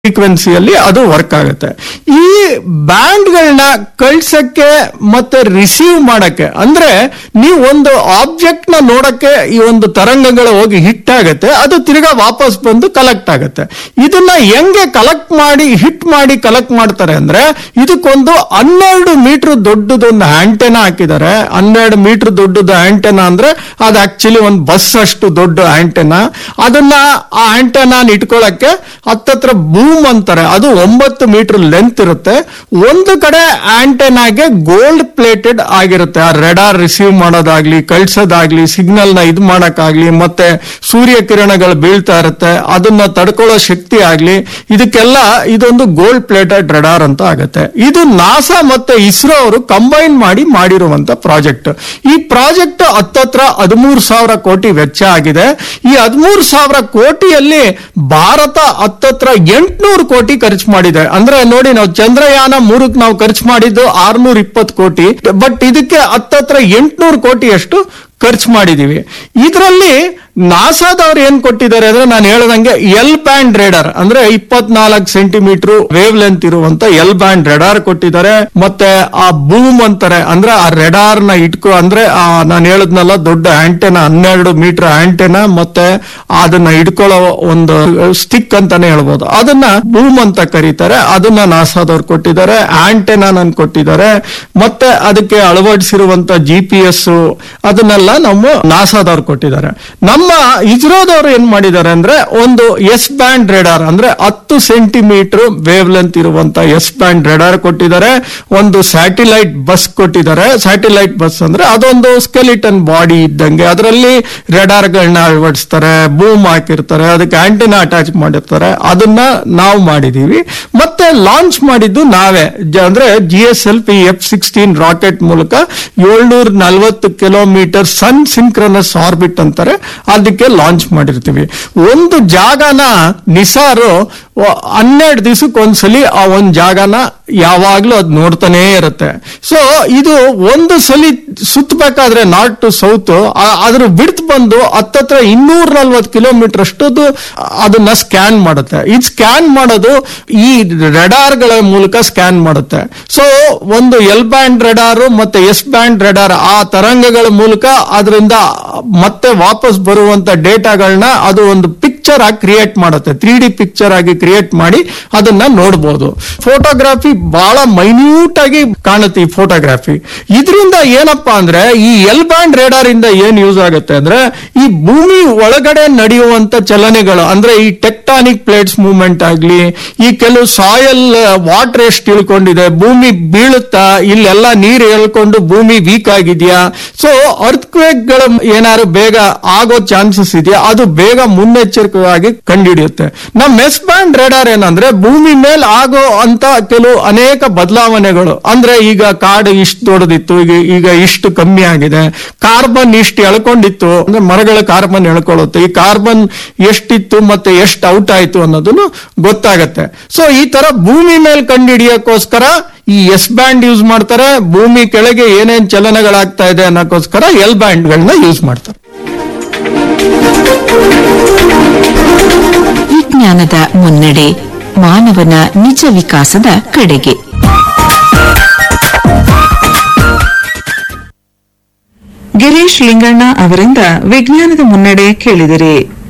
ಫ್ರೀಕ್ವೆನ್ಸಿಯಲ್ಲಿ ಅದು ವರ್ಕ್ ಆಗುತ್ತೆ ಈ ಬ್ಯಾಂಡ್ಗಳನ್ನ ಕಳ್ಸಕ್ಕೆ ಮತ್ತೆ ರಿಸೀವ್ ಮಾಡಕ್ಕೆ ಅಂದ್ರೆ ನೀವು ಒಂದು ಆಬ್ಜೆಕ್ಟ್ ನ ನೋಡಕ್ಕೆ ಈ ಒಂದು ತರಂಗಗಳು ಹೋಗಿ ಹಿಟ್ ಆಗತ್ತೆ ಅದು ತಿರ್ಗಾ ವಾಪಸ್ ಬಂದು ಕಲೆಕ್ಟ್ ಆಗುತ್ತೆ ಇದನ್ನ ಹೆಂಗೆ ಕಲೆಕ್ಟ್ ಮಾಡಿ ಹಿಟ್ ಮಾಡಿ ಕಲೆಕ್ಟ್ ಮಾಡ್ತಾರೆ ಅಂದ್ರೆ ಇದಕ್ಕೊಂದು ಹನ್ನೆರಡು ಮೀಟರ್ ದೊಡ್ಡದೊಂದು ಆಂಟೆನಾ ಹಾಕಿದ್ದಾರೆ ಹನ್ನೆರಡು ಮೀಟರ್ ದೊಡ್ಡದು ಆಂಟೆನಾ ಅಂದ್ರೆ ಅದು ಆಕ್ಚುಲಿ ಒಂದು ಬಸ್ ಅಷ್ಟು ದೊಡ್ಡ ಆಂಟೆನಾ ಅದನ್ನ ಆ ಆಂಟೆನಾ ಇಟ್ಕೊಳ್ಳಕ್ಕೆ ಹತ್ತತ್ರ ಬೂಮ್ ಅಂತಾರೆ ಅದು ಒಂಬತ್ತು ಮೀಟರ್ ಲೆಂತ್ ಇರುತ್ತೆ ಒಂದು ಕಡೆ ಆಂಟೆನಾಗೆ ಗೋಲ್ಡ್ ಪ್ಲೇಟೆಡ್ ಆಗಿರುತ್ತೆ ಆ ರೆಡಾರ್ ರಿಸೀವ್ ಮಾಡೋದಾಗ್ಲಿ ಕಳ್ಸೋದಾಗ್ಲಿ ಸಿಗ್ನಲ್ ನ ಇದು ಮಾಡಕ್ಕಾಗ್ಲಿ ಮತ್ತೆ ಸೂರ್ಯ ಕಿರಣಗಳು ಬೀಳ್ತಾ ಇರುತ್ತೆ ಅದನ್ನ ತಡ್ಕೊಳ್ಳೋ ಶಕ್ತಿ ಆಗ್ಲಿ ಇದಕ್ಕೆಲ್ಲ ಇದೊಂದು ಗೋಲ್ಡ್ ಪ್ಲೇಟೆಡ್ ರೆಡಾರ್ ಅಂತ ಆಗುತ್ತೆ ಇದು ನಾಸಾ ಮತ್ತೆ ಇಸ್ರೋ ಅವರು ಕಂಬೈನ್ ಮಾಡಿ ಮಾಡಿರುವಂತ ಪ್ರಾಜೆಕ್ಟ್ ಈ ಪ್ರಾಜೆಕ್ಟ್ ಹತ್ತತ್ರ ಹದಿಮೂರು ಸಾವಿರ ಕೋಟಿ ವೆಚ್ಚ ಆಗಿದೆ ಈ ಹದಿಮೂರು ಸಾವಿರ ಕೋಟಿಯಲ್ಲಿ ಭಾರತ ಹತ್ತತ್ರ ಎಂಟುನೂರು ಕೋಟಿ ಖರ್ಚು ಮಾಡಿದೆ ಅಂದ್ರೆ ನೋಡಿ ನಾವು ಚಂದ್ರಯಾನ ಮೂರಕ್ಕೆ ನಾವು ಖರ್ಚು ಮಾಡಿದ್ದು ಆರ್ನೂರ ಇಪ್ಪತ್ತು ಕೋಟಿ ಬಟ್ ಇದಕ್ಕೆ ಹತ್ತತ್ರ ಎಂಟುನೂರು ಕೋಟಿಯಷ್ಟು ಖರ್ಚು ಮಾಡಿದೀವಿ ಇದರಲ್ಲಿ ನಾಸಾದವ್ರು ಏನ್ ಕೊಟ್ಟಿದ್ದಾರೆ ಅಂದ್ರೆ ನಾನು ಹೇಳ್ದಂಗೆ ಎಲ್ ಬ್ಯಾಂಡ್ ರೇಡರ್ ಅಂದ್ರೆ ಇಪ್ಪತ್ನಾಲ್ಕು ಸೆಂಟಿಮೀಟರ್ ವೇವ್ ಲೆಂತ್ ಇರುವಂತ ಎಲ್ ಬ್ಯಾಂಡ್ ರೆಡಾರ್ ಕೊಟ್ಟಿದ್ದಾರೆ ಮತ್ತೆ ಆ ಬೂಮ್ ಅಂತಾರೆ ಅಂದ್ರೆ ಆ ರೆಡಾರ್ ನ ಇಟ್ಕೊ ಅಂದ್ರೆ ಆ ನಾನು ಹೇಳದ್ನಲ್ಲ ದೊಡ್ಡ ಆಂಟೆನಾ ಹನ್ನೆರಡು ಮೀಟರ್ ಆಂಟೆನಾ ಮತ್ತೆ ಅದನ್ನ ಇಟ್ಕೊಳ್ಳೋ ಒಂದು ಸ್ಟಿಕ್ ಅಂತಾನೆ ಹೇಳ್ಬೋದು ಅದನ್ನ ಬೂಮ್ ಅಂತ ಕರೀತಾರೆ ಅದನ್ನ ನಾಸಾದವ್ರು ಕೊಟ್ಟಿದ್ದಾರೆ ಆಂಟೆನಾ ನನ್ ಕೊಟ್ಟಿದ್ದಾರೆ ಮತ್ತೆ ಅದಕ್ಕೆ ಅಳವಡಿಸಿರುವಂತ ಜಿ ಪಿ ಎಸ್ ಅದನ್ನೆಲ್ಲ ನಮ್ಮ ನಾಸಾದವ್ರು ಕೊಟ್ಟಿದ್ದಾರೆ ನಮ್ಮ ಇಸ್ರೋದವ್ರು ಏನ್ ಮಾಡಿದ್ದಾರೆ ಅಂದ್ರೆ ಒಂದು ಎಸ್ ಬ್ಯಾಂಡ್ ರೆಡಾರ್ ಅಂದ್ರೆ ಹತ್ತು ಸೆಂಟಿಮೀಟರ್ ವೇವ್ ಲೆಂತ್ ಇರುವಂತ ಎಸ್ ಬ್ಯಾಂಡ್ ರೆಡಾರ್ ಕೊಟ್ಟಿದ್ದಾರೆ ಒಂದು ಸ್ಯಾಟಿಲೈಟ್ ಬಸ್ ಕೊಟ್ಟಿದ್ದಾರೆ ಸ್ಯಾಟಿಲೈಟ್ ಬಸ್ ಅಂದ್ರೆ ಅದೊಂದು ಸ್ಕೆಲಿಟನ್ ಬಾಡಿ ಇದ್ದಂಗೆ ಅದರಲ್ಲಿ ಗಳನ್ನ ಅಳವಡಿಸ್ತಾರೆ ಬೂಮ್ ಹಾಕಿರ್ತಾರೆ ಅದಕ್ಕೆ ಆಂಟಿನಾ ಅಟ್ಯಾಚ್ ಮಾಡಿರ್ತಾರೆ ಅದನ್ನ ನಾವು ಮಾಡಿದೀವಿ ಮತ್ತೆ ಲಾಂಚ್ ಮಾಡಿದ್ದು ನಾವೇ ಜ- ಅಂದ್ರೆ G S L P F sixteen rocket ಮೂಲಕ ಏಳ್ನೂರ ನಲವತ್ತು ಕಿಲೋಮೀಟರ್ ಸನ್ ಸಿಂಕ್ರನಸ್ ಆರ್ಬಿಟ್ ಅಂತಾರೆ ಅದಕ್ಕೆ ಲಾಂಚ್ ಮಾಡಿರ್ತೀವಿ ಒಂದು ಜಾಗನ ನಿಸಾರು ವ- ಹನ್ನೆರಡು ದಿವಸಕ್ಕೆ ಒಂದ್ಸಲಿ ಆ ಒಂದು ಜಾಗನ ಯಾವಾಗ್ಲೂ ಅದು ನೋಡ್ತಾನೇ ಇರುತ್ತೆ ಸೊ ಇದು ಒಂದು ಸಲಿ ಸುತ್ತಬೇಕಾದ್ರೆ ನಾರ್ತ್ ಟು ಸೌತ್ ಅದ್ರ ಬಿಡ್ತ್ ಬಂದು ಹತ್ತತ್ರ ಇನ್ನೂರ ನಲ್ವತ್ತು ಕಿಲೋಮೀಟರ್ ಅಷ್ಟದ್ದು ಅದನ್ನ ಸ್ಕ್ಯಾನ್ ಮಾಡುತ್ತೆ ಇದು ಸ್ಕ್ಯಾನ್ ಮಾಡೋದು ಈ ರೆಡಾರ್ಗಳ ಮೂಲಕ ಸ್ಕ್ಯಾನ್ ಮಾಡುತ್ತೆ ಸೊ ಒಂದು ಎಲ್ ಬ್ಯಾಂಡ್ ರೆಡಾರ್ ಮತ್ತೆ ಎಸ್ ಬ್ಯಾಂಡ್ ರೆಡಾರ್ ಆ ತರಂಗಗಳ ಮೂಲಕ ಅದರಿಂದ ಮತ್ತೆ ವಾಪಸ್ ಬರುವಂತ ಡೇಟಾಗಳನ್ನ ಅದು ಒಂದು ಪಿಕ್ಚರ್ ಆಗಿ ಕ್ರಿಯೇಟ್ ಮಾಡುತ್ತೆ ತ್ರೀ ಡಿ ಪಿಕ್ಚರ್ ಆಗಿ ಕ್ರಿಯೇಟ್ ಮಾಡಿ ಅದನ್ನ ನೋಡಬಹುದು ಫೋಟೋಗ್ರಫಿ ಬಹಳ ಮೈನ್ಯೂಟ್ ಆಗಿ ಕಾಣುತ್ತೆ ಈ ಫೋಟೋಗ್ರಫಿ ಇದರಿಂದ ಏನಪ್ಪಾ ಅಂದ್ರೆ ಈ ಎಲ್ ಬ್ಯಾಂಡ್ ರೇಡಾರ್ ಇಂದ ಏನ್ ಯೂಸ್ ಆಗುತ್ತೆ ಅಂದ್ರೆ ಈ ಭೂಮಿ ಒಳಗಡೆ ನಡೆಯುವಂತ ಚಲನೆಗಳು ಅಂದ್ರೆ ಈ ಟೆಕ್ಟಾನಿಕ್ ಪ್ಲೇಟ್ಸ್ ಮೂವ್ಮೆಂಟ್ ಆಗ್ಲಿ ಈ ಕೆಲವು ಸಾಯಲ್ ವಾಟರ್ ಎಷ್ಟು ಇಳ್ಕೊಂಡಿದೆ ಭೂಮಿ ಬೀಳುತ್ತಾ ಇಲ್ಲೆಲ್ಲ ನೀರು ಎಳ್ಕೊಂಡು ಭೂಮಿ ವೀಕ್ ಆಗಿದೆಯಾ ಸೊ ಗಳು ಏನಾದ್ರು ಬೇಗ ಆಗೋ ಚಾನ್ಸಸ್ ಇದೆಯಾ ಅದು ಬೇಗ ಮುನ್ನೆಚ್ಚರಿಕೆಯಾಗಿ ಕಂಡುಹಿಡಿಯುತ್ತೆ ನಮ್ಮ ಎಸ್ ಬ್ಯಾಂಡ್ ರೇಡಾರ್ ಏನಂದ್ರೆ ಭೂಮಿ ಮೇಲೆ ಆಗೋ ಅಂತ ಕೆಲವು ಅನೇಕ ಬದಲಾವಣೆಗಳು ಅಂದ್ರೆ ಈಗ ಕಾಡು ಇಷ್ಟು ದೊಡ್ಡದಿತ್ತು ಈಗ ಈಗ ಇಷ್ಟು ಕಮ್ಮಿ ಆಗಿದೆ ಕಾರ್ಬನ್ ಇಷ್ಟು ಎಳ್ಕೊಂಡಿತ್ತು ಅಂದ್ರೆ ಮರಗಳ ಕಾರ್ಬನ್ ಎಳ್ಕೊಳ್ಳುತ್ತೆ ಈ ಕಾರ್ಬನ್ ಎಷ್ಟಿತ್ತು ಮತ್ತೆ ಎಷ್ಟು ಔಟ್ ಆಯ್ತು ಅನ್ನೋದನ್ನು ಗೊತ್ತಾಗತ್ತೆ ಸೊ ಈ ತರ ಭೂಮಿ ಮೇಲೆ ಕಂಡುಹಿಡಿಯೋಕ್ಕೋಸ್ಕರ ಈ ಎಸ್ ಬ್ಯಾಂಡ್ ಯೂಸ್ ಮಾಡ್ತಾರೆ ಭೂಮಿ ಕೆಳಗೆ ಏನೇನ್ ಚಲನಗಳಾಗ್ತಾ ಇದೆ ಅನ್ನೋಕ್ಕೋಸ್ಕರ ಎಲ್ ಬ್ಯಾಂಡ್ಗಳನ್ನ ಯೂಸ್ ಮಾಡ್ತಾರೆ ವಿಜ್ಞಾನದ ಮುನ್ನಡೆ ಮಾನವನ ನಿಜ ವಿಕಾಸದ ಕಡೆಗೆ ಗಿರೀಶ್ ಲಿಂಗಣ್ಣ ಅವರಿಂದ ವಿಜ್ಞಾನದ ಮುನ್ನಡೆ ಕೇಳಿದಿರಿ